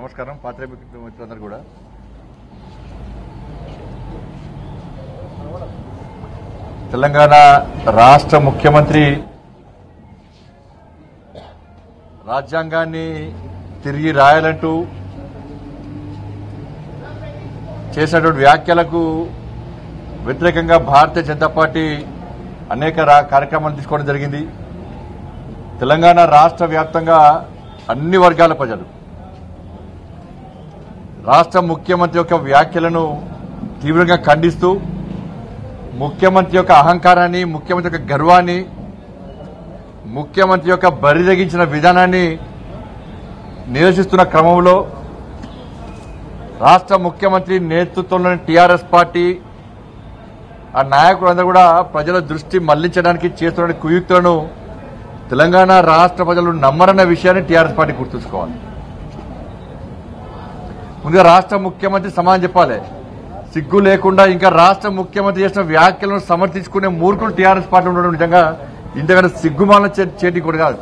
నమస్కారం పాత్ర మిత్రులందరూ కూడా తెలంగాణ రాష్ట్ర ముఖ్యమంత్రి రాజ్యాంగాన్ని తిరిగి రాయాలంటూ చేసినటువంటి వ్యాఖ్యలకు వ్యతిరేకంగా భారతీయ జనతా పార్టీ అనేక రా- కార్యక్రమాలు తీసుకోవడం జరిగింది తెలంగాణ రాష్ట్ర వ్యాప్తంగా అన్ని వర్గాల ప్రజలు రాష్ట్ర ముఖ్యమంత్రి యొక్క వ్యాఖ్యలను తీవ్రంగా ఖండిస్తూ ముఖ్యమంత్రి యొక్క అహంకారాన్ని ముఖ్యమంత్రి యొక్క గర్వాన్ని ముఖ్యమంత్రి యొక్క బరిదగించిన విధానాన్ని నిరసిస్తున్న క్రమంలో రాష్ట్ర ముఖ్యమంత్రి నేతృత్వంలోని టీఆర్ఎస్ పార్టీ ఆ నాయకులందరూ కూడా ప్రజల దృష్టి మళ్లించడానికి చేస్తున్న కుయుక్తులను తెలంగాణ రాష్ట్ర ప్రజలు నమ్మరన్న విషయాన్ని టీఆర్ఎస్ పార్టీ గుర్తుంచుకోవాలి ముందుగా రాష్ట్ర ముఖ్యమంత్రి సమాధానం చెప్పాలి సిగ్గు లేకుండా ఇంకా రాష్ట్ర ముఖ్యమంత్రి చేసిన వ్యాఖ్యలను సమర్థించుకునే మూర్ఖులు టీఆర్ఎస్ పార్టీ ఉండడం నిజంగా ఇంతకంటే సిగ్గుమాల చేతి కూడా కాదు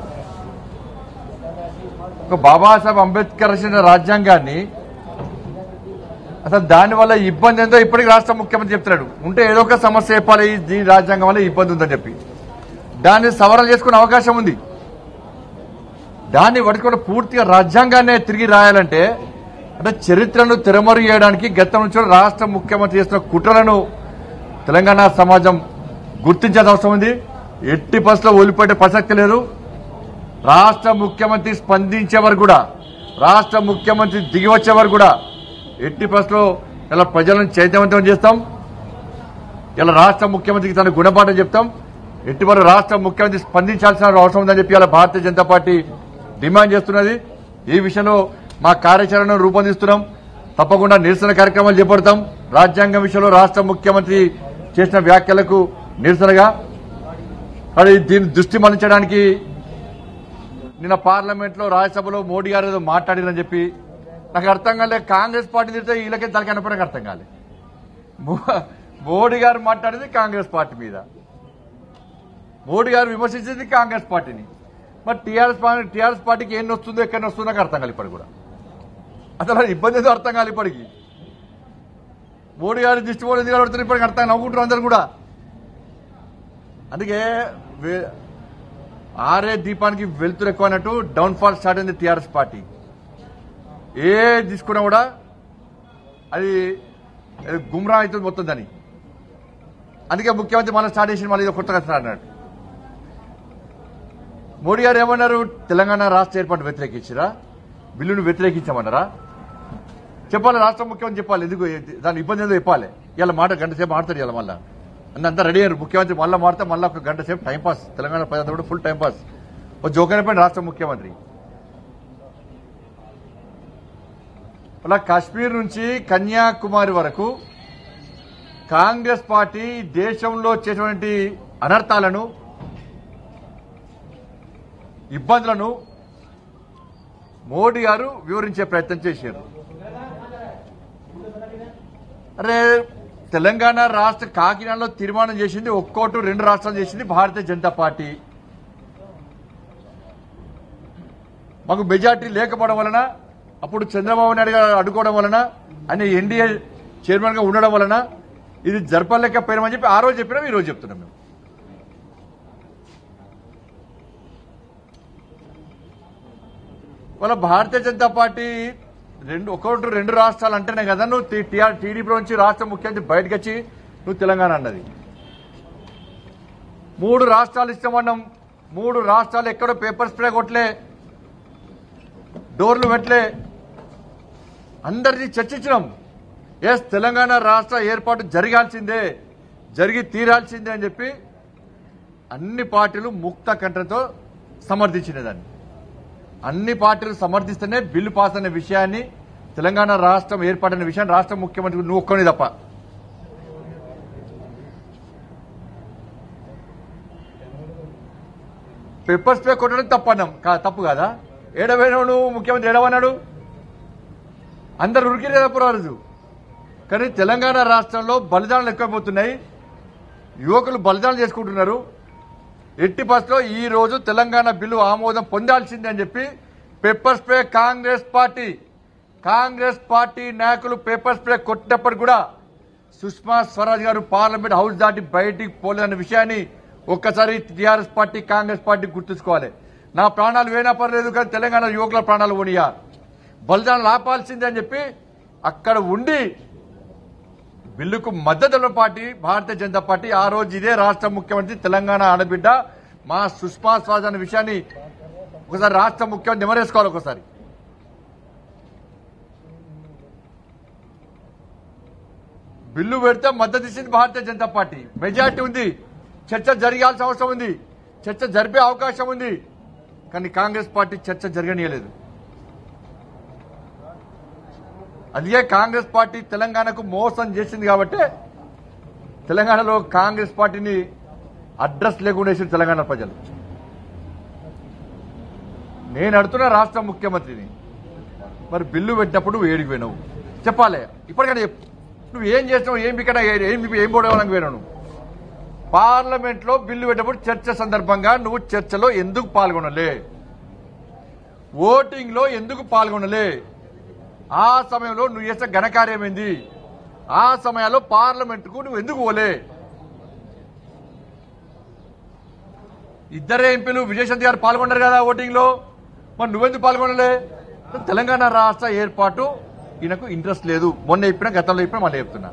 ఒక బాబాసాహెబ్ అంబేద్కర్ రచించిన రాజ్యాంగాన్ని అసలు దానివల్ల ఇబ్బంది ఏందో ఇప్పటికి రాష్ట్ర ముఖ్యమంత్రి చెప్తున్నాడు ఉంటే ఏదో ఒక సమస్య చెప్పాలి ఈ- ఈ రాజ్యాంగం వల్ల ఇబ్బంది ఉందని చెప్పి దాన్ని సవరణ చేసుకునే అవకాశం ఉంది దాన్ని పట్టుకుని పూర్తిగా రాజ్యాంగాన్ని తిరిగి రాయాలంటే అంటే చరిత్రను తెరమరు చేయడానికి గతం నుంచి కూడా రాష్ట్ర ముఖ్యమంత్రి చేస్తున్న కుట్రలను తెలంగాణ సమాజం గుర్తించాల్సిన అవసరం ఉంది ఎట్టి బస్సులో ఓడిపోయే ప్రసక్తి లేదు రాష్ట్ర ముఖ్యమంత్రి స్పందించే వరకు కూడా రాష్ట్ర ముఖ్యమంత్రి దిగి వచ్చే వరకు కూడా ఎట్టి బస్సులో ఇలా ప్రజలను చైతన్యవంతం చేస్తాం ఇలా రాష్ట్ర ముఖ్యమంత్రికి తన గుణపాఠం చెప్తాం ఎట్టి వరకు రాష్ట్ర ముఖ్యమంత్రి స్పందించాల్సిన అవసరం ఉందని చెప్పి ఇలా భారతీయ జనతా పార్టీ డిమాండ్ చేస్తున్నది ఈ విషయంలో మా కార్యాచరణను రూపొందిస్తున్నాం తప్పకుండా నిరసన కార్యక్రమాలు చేపడతాం రాజ్యాంగం విషయంలో రాష్ట్ర ముఖ్యమంత్రి చేసిన వ్యాఖ్యలకు నిరసనగా మరి దీన్ని దృష్టి మళ్లించడానికి నిన్న పార్లమెంట్ లో రాజ్యసభలో మోడీ గారు ఏదో మాట్లాడారని చెప్పి నాకు అర్థం కాలే కాంగ్రెస్ పార్టీ తిరిగితే వీళ్ళకే తలకి అనపడానికి అర్థం కాలే మో- మోడీ గారు మాట్లాడేది కాంగ్రెస్ పార్టీ మీద మోడీ గారు విమర్శించేది కాంగ్రెస్ పార్టీని మరి టీఆర్ఎస్ పార్టీ టీఆర్ఎస్ పార్టీకి ఏం వస్తుందో ఎక్కడ వస్తుందో నాకు అర్థం కాలి ఇప్పటికి కూడా అసలు ఇబ్బంది ఏదో అర్థం కాలి ఇప్పటికి మోడీ గారు దిష్టి పోలేదు ఎందుకు పడుతున్నారు ఇప్పటికి అర్థం నవ్వుకుంటారు అందరు కూడా అందుకే వే- ఆరే దీపానికి వెలుతురు ఎక్కువ అన్నట్టు డౌన్ ఫాల్ స్టార్ట్ అయింది టీఆర్ఎస్ పార్టీ ఏ తీసుకున్నా కూడా అది అది గుమ్రా అవుతుంది మొత్తం దాన్ని అందుకే ముఖ్యమంత్రి మళ్ళీ స్టార్ట్ చేసి మళ్ళీ ఇది కొత్తగా స్టార్ట్ అన్నట్టు మోడీ గారు ఏమన్నారు తెలంగాణ రాష్ట్ర ఏర్పాటు వ్యతిరేకించరా బిల్లును వ్యతిరేకించమన్నారా చెప్పాలి రాష్ట్ర ముఖ్యమంత్రి చెప్పాలి ఎందుకు దాని ఇబ్బంది ఏదో చెప్పాలి ఇలా మాట గంట సేపు మాడతాడు ఇలా మళ్ళా అంతా రెడీ అయ్యారు ముఖ్యమంత్రి మళ్ళీ మాడితే మళ్ళీ ఒక గంట సేపు టైం పాస్ తెలంగాణ ప్రజలంతా కూడా ఫుల్ టైం పాస్ ఒక జోకైపోయిన రాష్ట్ర ముఖ్యమంత్రి అలా కాశ్మీర్ నుంచి కన్యాకుమారి వరకు కాంగ్రెస్ పార్టీ దేశంలో చేసినటువంటి అనర్థాలను ఇబ్బందులను మోడీ గారు వివరించే ప్రయత్నం చేశారు అరే తెలంగాణ రాష్ట్ర కాకినాడలో తీర్మానం చేసింది ఒక్కోటు రెండు రాష్ట్రాలు చేసింది భారతీయ జనతా పార్టీ మాకు మెజార్టీ లేకపోవడం వలన అప్పుడు చంద్రబాబు నాయుడు గారు అడ్డుకోవడం వలన ఆయన ఎన్డీఏ చైర్మన్ గా ఉండడం వలన ఇది జరపలేకపోయినామని చెప్పి ఆ రోజు చెప్పినాం ఈ రోజు చెప్తున్నాం మేము వాళ్ళ భారతీయ జనతా పార్టీ రెండు ఒకటి రెండు రాష్ట్రాలు అంటేనే కదా నువ్వు టీడీపీ నుంచి రాష్ట్ర ముఖ్యమంత్రి బయటకు వచ్చి నువ్వు తెలంగాణ అన్నది మూడు రాష్ట్రాలు ఇస్తామన్నాం మూడు రాష్ట్రాలు ఎక్కడో పేపర్ స్ప్రే కొట్టలే డోర్లు పెట్టలే అందరిది చర్చించినాం ఎస్ తెలంగాణ రాష్ట్ర ఏర్పాటు జరగాల్సిందే జరిగి తీరాల్సిందే అని చెప్పి అన్ని పార్టీలు ముక్త కంఠంతో సమర్థించినదాన్ని అన్ని పార్టీలు సమర్థిస్తేనే బిల్లు పాస్ అనే విషయాన్ని తెలంగాణ రాష్ట్రం ఏర్పాటైన విషయాన్ని రాష్ట్ర ముఖ్యమంత్రి నువ్వు ఒక్కని తప్ప పెప్పర్ స్ప్రే కొట్టడం తప్పన్నాం కా- తప్పు కాదా ఏడవైనావు నువ్వు ముఖ్యమంత్రి ఏడవన్నాడు అందరు ఉరికి తప్పు రోజు కానీ తెలంగాణ రాష్ట్రంలో బలిదానాలు ఎక్కువైపోతున్నాయి యువకులు బలిదానాలు చేసుకుంటున్నారు ఎట్టి బస్లో ఈ రోజు తెలంగాణ బిల్లు ఆమోదం పొందాల్సిందే అని చెప్పి pepper spray Congress party Congress party నాయకులు పేపర్ స్ప్రే కొట్టినప్పుడు కూడా సుష్మా స్వరాజ్ గారు పార్లమెంట్ హౌస్ దాటి బయటికి పోలేదన్న విషయాన్ని ఒక్కసారి టీఆర్ఎస్ పార్టీ కాంగ్రెస్ పార్టీ గుర్తుంచుకోవాలి నా ప్రాణాలు వేనా పర్లేదు కానీ తెలంగాణ యువకుల ప్రాణాలు పోనీయా బలిదానాలు ఆపాల్సిందే అని చెప్పి అక్కడ ఉండి బిల్లుకు మద్దతున్న పార్టీ భారతీయ జనతా పార్టీ ఆ రోజు ఇదే రాష్ట్ర ముఖ్యమంత్రి తెలంగాణ ఆడబిడ్డ మా సుష్మా స్వరాజ్ అనే విషయాన్ని ఒకసారి రాష్ట్ర ముఖ్యమంత్రి నిమరేసుకోవాలి ఒకసారి బిల్లు పెడితే మద్దతు ఇచ్చింది భారతీయ జనతా పార్టీ మెజార్టీ ఉంది చర్చ జరగాల్సిన అవసరం ఉంది చర్చ జరిపే అవకాశం ఉంది కానీ కాంగ్రెస్ పార్టీ చర్చ జరగనీయలేదు అదే కాంగ్రెస్ పార్టీ తెలంగాణకు మోసం చేసింది కాబట్టి తెలంగాణలో కాంగ్రెస్ పార్టీని అడ్రస్ లేకుండా వేసింది తెలంగాణ ప్రజలు నేను అడుగుతున్న రాష్ట్ర ముఖ్యమంత్రిని మరి బిల్లు పెట్టినప్పుడు నువ్వు ఏడికి పోయినావు చెప్పాలి ఇప్పటికైనా చెప్పు నువ్వు ఏం చేసినావు ఏం ఇక్కడ ఏం ఏం పోవడానికి పోయినావు నువ్వు పార్లమెంట్ లో బిల్లు పెట్టినప్పుడు చర్చ సందర్భంగా నువ్వు చర్చలో ఎందుకు పాల్గొనలే ఓటింగ్ లో ఎందుకు పాల్గొనలే ఆ సమయంలో నువ్వు చేసిన ఘనకార్యం ఏంది ఆ సమయాల్లో పార్లమెంట్ కు నువ్వు ఎందుకు పోలే ఇద్దరే ఎంపీలు విజయశాంతి గారు పాల్గొన్నారు కదా ఓటింగ్ లో మరి నువ్వెందుకు పాల్గొనలే తెలంగాణ రాష్ట్ర ఏర్పాటు ఈయనకు ఇంట్రెస్ట్ లేదు మొన్న చెప్పినా గతంలో చెప్పినా మళ్ళీ చెప్తున్నా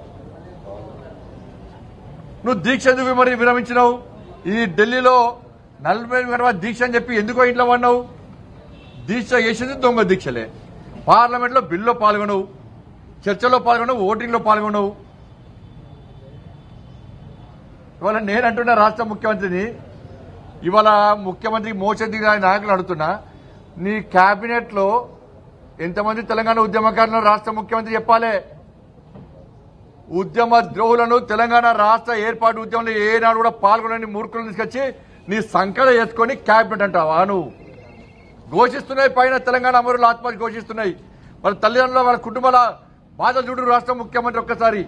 నువ్వు దీక్ష ఎందుకు మరి విరమించినావు ఈ ఢిల్లీలో నలభై గంటల దీక్ష అని చెప్పి ఎందుకో ఇంట్లో పడినావు దీక్ష చేసింది దొంగ దీక్షలే పార్లమెంట్ లో బిల్లో పాల్గొనవు చర్చలో పాల్గొనవు ఓటింగ్ లో పాల్గొనవు ఇవాళ నేను అంటున్నా రాష్ట్ర ముఖ్యమంత్రిని ఇవాళ ముఖ్యమంత్రి మోసది నాయకులు అడుగుతున్నా నీ కేబినెట్ లో ఎంతమంది తెలంగాణ ఉద్యమకారులను రాష్ట్ర ముఖ్యమంత్రి చెప్పాలి ఉద్యమ ద్రోహులను తెలంగాణ రాష్ట్ర ఏర్పాటు ఉద్యమంలో ఏనాడు కూడా పాల్గొనని మూర్ఖులను తీసుకొచ్చి నీ సంకట వేసుకొని క్యాబినెట్ అంటావా నువ్వు ఘోషిస్తున్నాయి పైన తెలంగాణ అమరులు ఆత్మహత్య ఘోషిస్తున్నాయి వాళ్ళ తల్లిదండ్రుల వాళ్ళ కుటుంబాల బాధలు చూడు రాష్ట్ర ముఖ్యమంత్రి ఒక్కసారి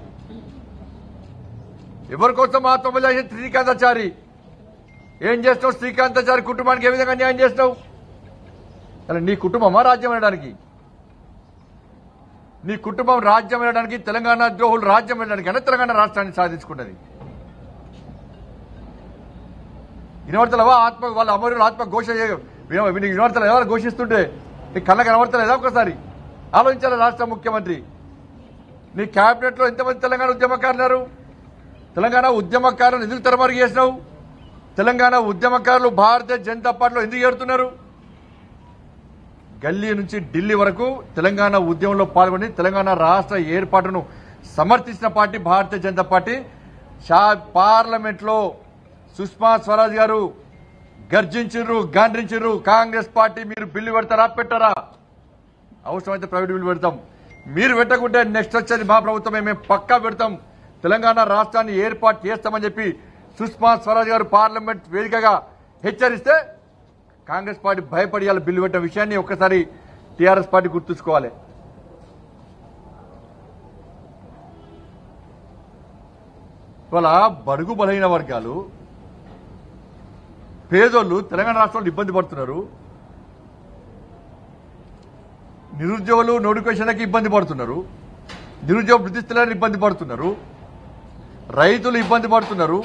ఎవరి కోసం ఆత్మహత్య చేసిన శ్రీకాంతాచారి ఏం చేస్తావు శ్రీకాంతాచారి కుటుంబానికి ఏ విధంగా న్యాయం చేస్తావు అలా నీ కుటుంబమా రాజ్యం అనడానికి నీ కుటుంబం రాజ్యం వెళ్ళడానికి తెలంగాణ ద్రోహులు రాజ్యం వెళ్ళడానికి అయినా తెలంగాణ రాష్ట్రాన్ని సాధించుకున్నది వినవర్తలవా ఆత్మ వాళ్ళ అమరులు ఆత్మ ఘోష వినవర్తలు ఎవరు ఘోషిస్తుంటే నీ కళ్ళ కనబడతలేదా ఒకసారి ఆలోచించాలి రాష్ట్ర ముఖ్యమంత్రి నీ కేబినెట్ లో ఎంతమంది తెలంగాణ ఉద్యమకారులు తెలంగాణ ఉద్యమకారులను ఎందుకు తెరమరుగు చేసినావు తెలంగాణ ఉద్యమకారులు భారతీయ జనతా పార్టీలో ఎందుకు చేరుతున్నారు గల్లీ నుంచి ఢిల్లీ వరకు తెలంగాణ ఉద్యమంలో పాల్గొని తెలంగాణ రాష్ట్ర ఏర్పాటును సమర్థించిన పార్టీ భారతీయ జనతా పార్టీ షా పార్లమెంట్ లో సుష్మా స్వరాజ్ గారు గర్జించారు గాండ్రించారు కాంగ్రెస్ పార్టీ మీరు బిల్లు పెడతారా పెట్టారా అవసరమైతే ప్రైవేట్ బిల్లు పెడతాం మీరు పెట్టకుంటే నెక్స్ట్ వచ్చేది మా ప్రభుత్వమే మేము పక్కా పెడతాం తెలంగాణ రాష్ట్రాన్ని ఏర్పాటు చేస్తామని చెప్పి సుష్మా స్వరాజ్ గారు పార్లమెంట్ వేదికగా హెచ్చరిస్తే కాంగ్రెస్ పార్టీ భయపడి ఇవాళ బిల్లు పెట్టిన విషయాన్ని ఒక్కసారి టీఆర్ఎస్ పార్టీ గుర్తుంచుకోవాలి ఇవాళ బడుగు బలహీన వర్గాలు పేదోళ్ళు తెలంగాణ రాష్ట్రంలో ఇబ్బంది పడుతున్నారు నిరుద్యోగులు నోటిఫికేషన్లకి ఇబ్బంది పడుతున్నారు నిరుద్యోగ వృత్తిస్తులని ఇబ్బంది పడుతున్నారు రైతులు ఇబ్బంది పడుతున్నారు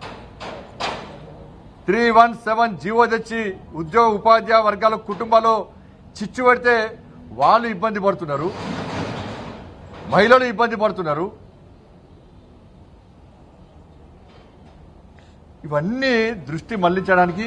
త్రీ వన్ సెవెన్ జీవో తెచ్చి ఉద్యోగ ఉపాధ్యాయ వర్గాల కుటుంబాల్లో చిచ్చు పెడితే వాళ్ళు ఇబ్బంది పడుతున్నారు మహిళలు ఇబ్బంది పడుతున్నారు ఇవన్నీ దృష్టి మళ్లించడానికి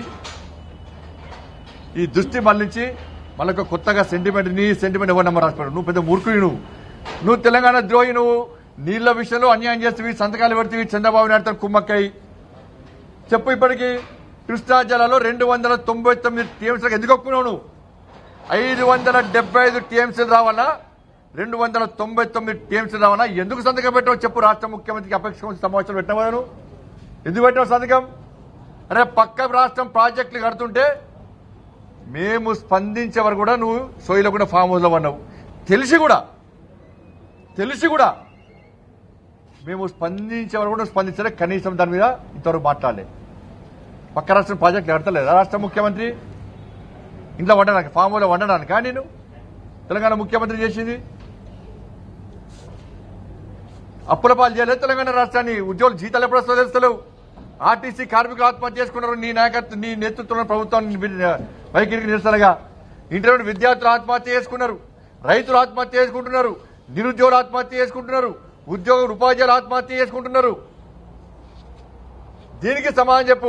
ఈ దృష్టి మళ్లించి మళ్ళొక కొత్తగా సెంటిమెంట్ నీ సెంటిమెంట్ ఎవరు నమ్మ రాసిపోయాడు నువ్వు పెద్ద మూర్ఖుడు నువ్వు నువ్వు తెలంగాణ ద్రోహి నువ్వు నీళ్ల విషయంలో అన్యాయం చేస్తేవి సంతకాలు పెడితే చంద్రబాబు నాయుడుతో కుమ్మక్కై చెప్పు ఇప్పటికి కృష్ణా జిల్లాలో రెండు వందల తొంభై తొమ్మిది టీఎంసీలకు ఎందుకు ఒప్పుకున్నావు నువ్వు ఐదు వందల డెబ్బై ఐదు టీఎంసీలు రావాలా రెండు వందల తొంభై తొమ్మిది టీఎంసీలు రావాలా ఎందుకు సంతకం పెట్టావు చెప్పు రాష్ట్ర ముఖ్యమంత్రికి అపేక్ష సమావేశం పెట్టినావు కదా నువ్వు ఎందుకు పెట్టావు సంతకం అరే పక్క రాష్ట్రం ప్రాజెక్టులు కడుతుంటే మేము స్పందించే వరకు కూడా నువ్వు సోయిలో కూడా ఫామ్ హౌస్లో ఉన్నావు తెలిసి కూడా తెలిసి కూడా మేము స్పందించే వరకు కూడా స్పందించలే కనీసం దాని మీద ఇంతవరకు మాట్లాడలే పక్క రాష్ట్రం ప్రాజెక్టులు కడతలేదా రాష్ట్ర ముఖ్యమంత్రి ఇంట్లో వండడానికి ఫామ్ హౌస్లో వండడానికా నేను తెలంగాణ ముఖ్యమంత్రి చేసింది అప్పుల పాలు చేయలేదు తెలంగాణ రాష్ట్రాన్ని ఉద్యోగులు జీతాలు ఎప్పుడు వస్తుందో తెలుస్తలేవు ఆర్టీసీ కార్మికులు ఆత్మహత్య చేసుకున్నారు నీ నాయకత్వం నీ నేతృత్వంలో ప్రభుత్వాన్ని వైఖరికి నిరసనగా ఇంటర్మీడియట్ విద్యార్థులు ఆత్మహత్య చేసుకున్నారు రైతులు ఆత్మహత్య చేసుకుంటున్నారు నిరుద్యోగులు ఆత్మహత్య చేసుకుంటున్నారు ఉద్యోగులు ఉపాధ్యాయులు ఆత్మహత్య చేసుకుంటున్నారు దీనికి సమాధానం చెప్పు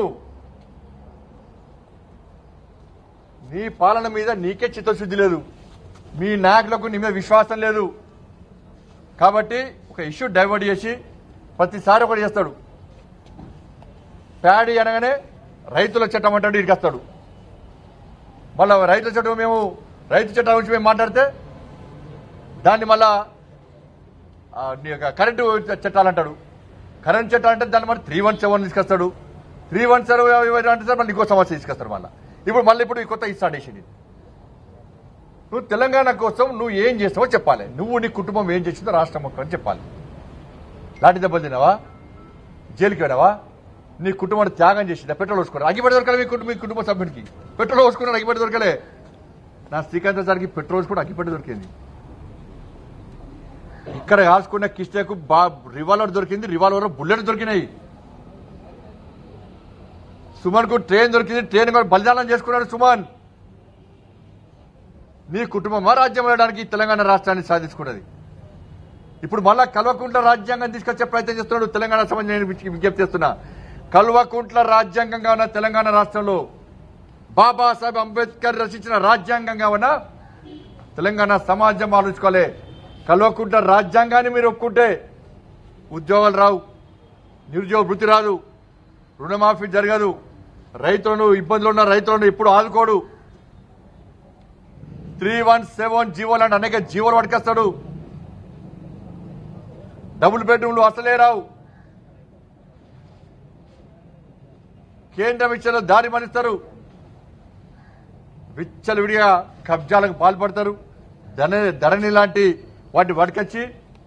నీ పాలన మీద నీకే చిత్తశుద్ధి లేదు మీ నాయకులకు నీ మీద విశ్వాసం లేదు కాబట్టి ఒక ఇష్యూ డైవర్ట్ చేసి ప్రతిసారి ఒకటి చేస్తాడు ప్యాడీ అనగానే రైతుల చట్టం అంటాడు ఇక్కడికి వస్తాడు మళ్ళా రైతుల చట్టం మేము రైతు చట్టం గురించి మేము మాట్లాడితే దాన్ని మళ్ళా ఆ, నీ యొక్క కరెంటు చట్టాలు అంటాడు కరెంట్ చట్టాలు అంటే దాన్ని మళ్ళీ త్రీ వన్ సెవెన్ తీసుకొస్తాడు త్రీ వన్ సెవెన్ అంటే సార్ మళ్ళీ ఇంకో సమస్య తీసుకొస్తాడు మళ్ళీ ఇప్పుడు మళ్ళీ ఇప్పుడు ఈ కొత్త ఇస్తాడు వేసింది నువ్వు తెలంగాణ కోసం నువ్వు ఏం చేస్తావో చెప్పాలి నువ్వు నీ కుటుంబం ఏం చేసిందో రాష్ట్ర ముఖ్యమని చెప్పాలి లాంటి దెబ్బలు తిన్నావా జైలుకి వెళ్ళావా నీ కుటుంబాన్ని త్యాగం చేసిందా పెట్రోల్ పోసుకున్నాడు అగిపెట్టి దొరకలే మీ కుటుంబ మీ కుటుంబ సభ్యునికి పెట్రోల్ పోసుకున్నాడు అగిపెట్టి దొరకలే నా శ్రీకాంత్ సార్కి పెట్రోల్ కూడా అగిపెట్టి దొరికింది ఇక్కడ కాల్చుకున్న కిస్టేకు బా రివాల్వర్ దొరికింది రివాల్వర్ బుల్లెట్ దొరికినాయి సుమన్ కు ట్రైన్ దొరికింది ట్రైన్ కూడా బలిదానం చేసుకున్నాడు సుమన్ నీ కుటుంబమా రాజ్యం వెళ్ళడానికి తెలంగాణ రాష్ట్రాన్ని సాధించుకున్నది ఇప్పుడు మళ్ళా కల్వకుంట్ల రాజ్యాంగం తీసుకొచ్చే ప్రయత్నం చేస్తున్నాడు తెలంగాణ సంబంధించి నేను విజ్ఞ- విజ్ఞప్తి చేస్తున్నా కల్వకుంట్ల రాజ్యాంగంగా ఉన్న తెలంగాణ రాష్ట్రంలో బాబాసాహెబ్ అంబేద్కర్ రచించిన రాజ్యాంగంగా ఉన్న తెలంగాణ సమాజం ఆలోచించుకోలే కల్వకుంట్ల రాజ్యాంగాన్ని మీరు ఒప్పుకుంటే ఉద్యోగాలు రావు నిరుద్యోగ వృత్తి రాదు రుణమాఫీ జరగదు రైతులను ఇబ్బందులు ఉన్న రైతులను ఎప్పుడు ఆదుకోడు త్రీ వన్ సెవెన్ జీవోలు అంటే అనేక జీవోలు పట్టుకొస్తాడు డబుల్ బెడ్రూమ్లు అసలే రావు కేంద్రం ఇచ్చిన దారి మనిస్తారు విచ్చలవిడిగా కబ్జాలకు పాల్పడతారు ధరణి ధరణి లాంటి వాటిని పట్టుకొచ్చి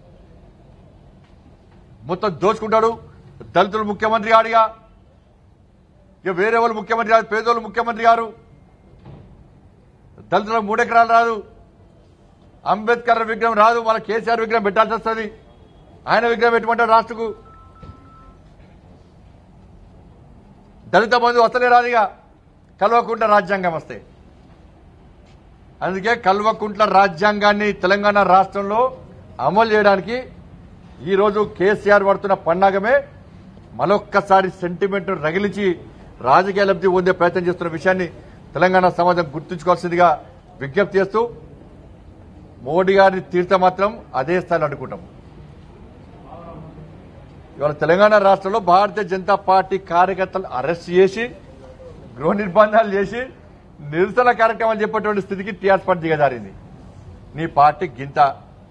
మొత్తం దోచుకుంటాడు దళితులు ముఖ్యమంత్రి గాడిగా ఇక వేరే వాళ్ళు ముఖ్యమంత్రి కాదు పేదోళ్ళు ముఖ్యమంత్రి గారు దళితులకు మూడెకరాలు రాదు అంబేద్కర్ విగ్రహం రాదు మన కేసీఆర్ విగ్రహం పెట్టాల్సి వస్తుంది ఆయన విగ్రహం పెట్టమంటాడు రాష్ట్రకు దళిత బంధు వస్తలే రాదుగా కల్వకుంట్ల రాజ్యాంగం వస్తే అందుకే కల్వకుంట్ల రాజ్యాంగాన్ని తెలంగాణ రాష్ట్రంలో అమలు చేయడానికి ఈరోజు కేసీఆర్ పడుతున్న పన్నాగమే మరొక్కసారి సెంటిమెంట్ రగిలించి రాజకీయ లబ్ధి పొందే ప్రయత్నం చేస్తున్న విషయాన్ని తెలంగాణ సమాజం గుర్తుంచుకోవాల్సిందిగా విజ్ఞప్తి చేస్తూ మోడీ గారిని తీర్త మాత్రం అదే స్థాయిలో అడ్డుకుంటాం ఇవాళ తెలంగాణ రాష్ట్రంలో భారతీయ జనతా పార్టీ కార్యకర్తలు అరెస్ట్ చేసి గృహ నిర్బంధాలు చేసి నిరసన కార్యక్రమాలు చెప్పేటువంటి స్థితికి టీఆర్ఎస్ పార్టీ దిగజారింది నీ పార్టీ గింత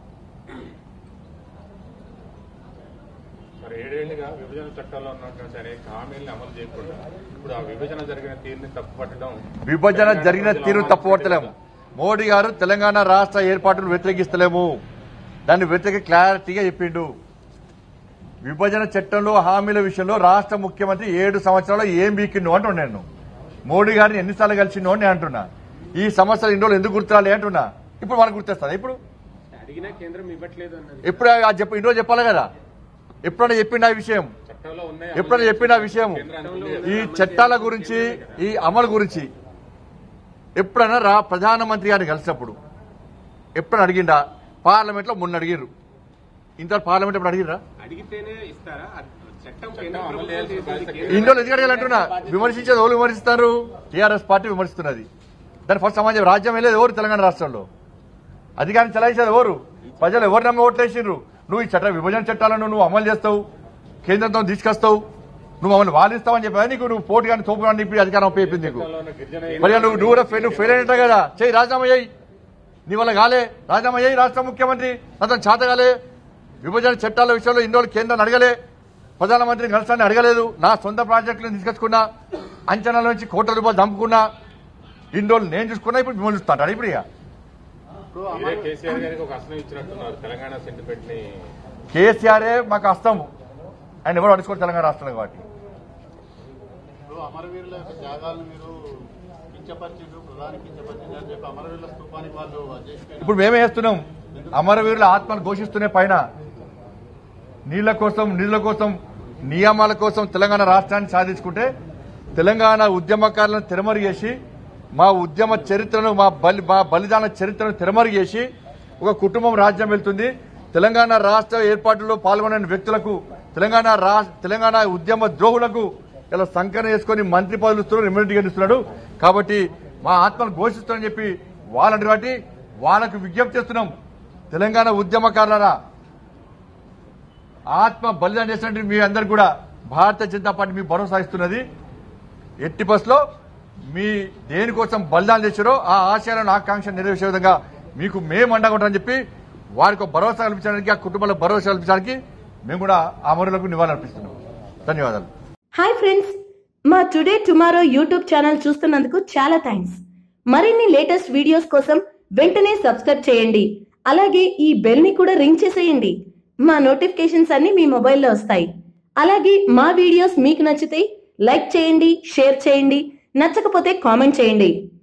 మరి ఏడేళ్లుగా విభజన చట్టాల్లో ఉన్నటువంటి అనేక హామీలను అమలు చేయకుండా ఇప్పుడు ఆ విభజన జరిగిన తీరుని తప్పుపట్టడం విభజన జరిగిన తీరు తప్పుపడతలేము మోడీ గారు తెలంగాణ రాష్ట్ర ఏర్పాటును వ్యతిరేకిస్తలేము దాన్ని వ్యతిరేక క్లారిటీగా చెప్పిండు విభజన చట్టంలో హామీల విషయంలో రాష్ట్ర ముఖ్యమంత్రి ఏడు సంవత్సరాలు ఏం బీకిండు అంటున్నా నేను మోడీ గారిని ఎన్నిసార్లు కలిసిండు అని నేను అంటున్నా ఈ సమస్యలు ఇన్ని రోజులు ఎందుకు గుర్తురాలి అంటున్నా ఇప్పుడు మనకు గుర్తొస్తుంది ఇప్పుడు అడిగినా కేంద్రం ఇవ్వట్లేదు అన్నది ఎప్పుడు ఆ చెప్ప ఇన్ని రోజు చెప్పాలి కదా ఎప్పుడైనా చెప్పిండు ఆ విషయం చట్టాల్లో ఉన్నాయి ఎప్పుడైనా చెప్పిన విషయం ఈ చట్టాల గురించి ఈ అమలు గురించి ఎప్పుడైనా రా ప్రధానమంత్రి గారిని కలిసినప్పుడు ఎప్పుడైనా అడిగిండా పార్లమెంట్ లో మొన్న అడిగిర్రు ఇంత పార్లమెంట్ ఎప్పుడు అడిగిర్రా అడిగితేనే ఇస్తారా అది చట్టం చట్టం కేంద్ర అమలు ప్రభుత్వం చేయాల్సిన చేసేది బాధ్యత కేంద్ర ఇంట్లో ఎందుకు అడగాలంటున్నా విమర్శించేది ఎవరు విమర్శిస్తారు టీఆర్ఎస్ పార్టీ విమర్శిస్తున్నది దాని ఫస్ట్ సమాజం రాజ్యం వెళ్ళేది ఎవరు తెలంగాణ రాష్ట్రంలో అధికారం చలాయించేది ఎవరు ప్రజలు ఎవరు నమ్మి ఓట్లేసిండ్రు నువ్వు ఈ చట్ట విభజన చట్టాలను నువ్వు అమలు చేస్తావు కేంద్రంతో తీసుకొస్తావు నువ్వు మమ్మల్ని వాదిస్తావని చెప్పా నీకు నువ్వు పోటీ కానీ తోపు కానీ ఇప్పుడు అధికారం అప్పయిపోయింది నీకు చట్టాల్లో ఉన్న గిరిజన మరి నువ్వు నువ్వు కూడా ఫెయిల్ ఫెయిల్ అయినట్టు కదా చెయ్యి రాజీనామా చేయి నీ వల్ల కాలే రాజీనామా చేయి రాష్ట్ర ముఖ్యమంత్రి అతను చేత కాలే విభజన చట్టాల విషయంలో ఇన్ని రోజులు కేంద్రాన్ని అడగలే ప్రధానమంత్రిని కలసాన్ని అడగలేదు నా సొంత ప్రాజెక్టులను తీసుకొచ్చుకున్నా అంచనాల నుంచి కోట్ల రూపాయలు దంపుకున్నా ఇన్ని రోజులు నేను చూసుకున్నా ఇప్పుడు మిమ్మల్ని చూస్తాను ఇప్పుడు ఇక మీరే కేసీఆర్ గారికి ఒక అసనం ఇచ్చినట్టున్నారు తెలంగాణ సెంటిమెంట్ ని కేసీఆరే మాకు అస్తము ఆయన ఎవరు అడుచుకోరు తెలంగాణ రాష్ట్రంలో కాబట్టి ఇప్పుడు అమరవీరుల యొక్క త్యాగాలను మీరు కించపరిచిండ్రు ప్రధాని కించపరిచిండ్రు అని చెప్పి అమరవీరుల స్థూపానికి వాళ్ళు చేసిపోయిన ఇప్పుడు మేమే వేస్తున్నాం అమరవీరుల ఆత్మను ఘోషిస్తూనే పైన నీళ్ల కోసం నీళ్ల కోసం నియమాల కోసం తెలంగాణ రాష్ట్రాన్ని సాధించుకుంటే తెలంగాణ ఉద్యమకారులను తెరమరు చేసి మా ఉద్యమ చరిత్రను మా బలి మా బలిదాన చరిత్రను తెరమరు చేసి ఒక కుటుంబం రాజ్యం వెళ్తుంది తెలంగాణ రాష్ట్ర ఏర్పాటులో పాల్గొనే వ్యక్తులకు తెలంగాణ రా- తెలంగాణ ఉద్యమ ద్రోహులకు ఇలా సంకలనం చేసుకుని మంత్రి పదవులు ఇస్తున్నారు ఇమ్యూనిటీ ఇస్తున్నాడు కాబట్టి మా ఆత్మను ఘోషిస్తామని చెప్పి వాళ్ళని బట్టి వాళ్ళకు విజ్ఞప్తి చేస్తున్నాం తెలంగాణ ఉద్యమకారులరా ఆత్మ బలిదానం చేసినట్టు మీ అందరు కూడా భారతీయ జనతా పార్టీ మీ భరోసా ఇస్తున్నది ఎట్టి బస్లో మీ దేనికోసం బలిదానం చేశారో ఆ ఆశయాలను ఆకాంక్ష నెరవేర్చే విధంగా మీకు మేము అండగా ఉంటామని చెప్పి వారికి ఒక భరోసా కల్పించడానికి ఆ కుటుంబాలకు భరోసా కల్పించడానికి మేము కూడా ఆ అమరులకు నివాళులు అర్పిస్తున్నాం ధన్యవాదాలు హాయ్ ఫ్రెండ్స్ మా టుడే టుమారో యూట్యూబ్ ఛానల్ చూస్తున్నందుకు చాలా థ్యాంక్స్ మరిన్ని లేటెస్ట్ వీడియోస్ కోసం వెంటనే సబ్స్క్రైబ్ చేయండి అలాగే ఈ బెల్ ని కూడా రింగ్ చేసేయండి మా నోటిఫికేషన్స్ అన్ని మీ మొబైల్లో వస్తాయి అలాగే మా వీడియోస్ మీకు నచ్చితే లైక్ చేయండి షేర్ చేయండి నచ్చకపోతే కామెంట్ చేయండి